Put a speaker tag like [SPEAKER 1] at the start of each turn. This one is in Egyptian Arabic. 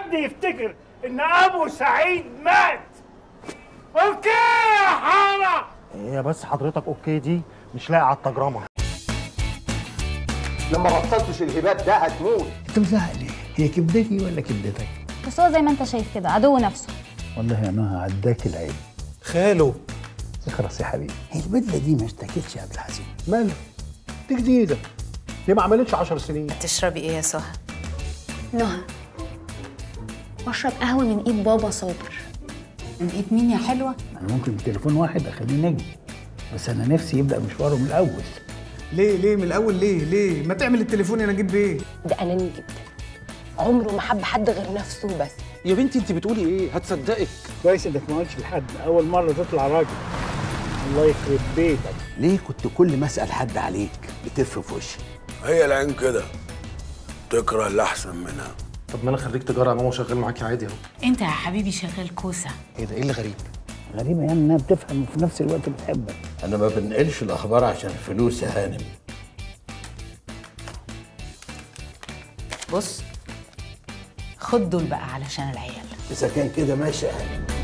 [SPEAKER 1] حد يفتكر ان ابو سعيد مات اوكي يا حاره
[SPEAKER 2] هي بس حضرتك اوكي دي مش لاقي على التجرمه
[SPEAKER 3] لما بطلتش الهبات ده هتموت
[SPEAKER 4] انت مزعق ليه؟ هي كبدتي ولا كبدتك؟
[SPEAKER 5] بس هو زي ما انت شايف كده عدو نفسه
[SPEAKER 4] والله يا نهى عداك العيب
[SPEAKER 2] خاله
[SPEAKER 4] اخرس يا حبيبي هي البدله دي ما اشتكتش يا عبد الحزين
[SPEAKER 2] مالها دي جديده دي ما عملتش 10 سنين
[SPEAKER 6] تشربي ايه يا سهى
[SPEAKER 5] نهى بشرب قهوه من ايد بابا صابر
[SPEAKER 6] من ايد مين يا حلوه
[SPEAKER 4] انا ممكن بتليفون واحد اخليه نجم بس انا نفسي يبدا مشواره من الاول
[SPEAKER 7] ليه ليه من الاول ليه ليه ما تعمل التليفون يا نجيب بيه
[SPEAKER 8] ده اناني جدا عمره ما حب حد غير نفسه بس
[SPEAKER 3] يا بنتي انت بتقولي ايه هتصدقك
[SPEAKER 4] كويس انك ما قلتش لحد اول مره تطلع راجل الله يخرب بيتك
[SPEAKER 3] ليه كنت كل ما اسال حد عليك بتف في وشي
[SPEAKER 9] هي العين كده تكره اللي احسن منها
[SPEAKER 2] طب ما انا خريج تجاره يا ماما وشغال معاكي عادي اهو
[SPEAKER 6] انت يا حبيبي شغال كوسه
[SPEAKER 2] ايه ده ايه اللي غريب
[SPEAKER 4] غريبه يعني انها بتفهم وفي نفس الوقت بتحبك
[SPEAKER 10] انا ما بنقلش الاخبار عشان الفلوس يا هانم
[SPEAKER 6] بص خد دول بقى علشان العيال
[SPEAKER 10] اذا كان كده ماشي يا هانم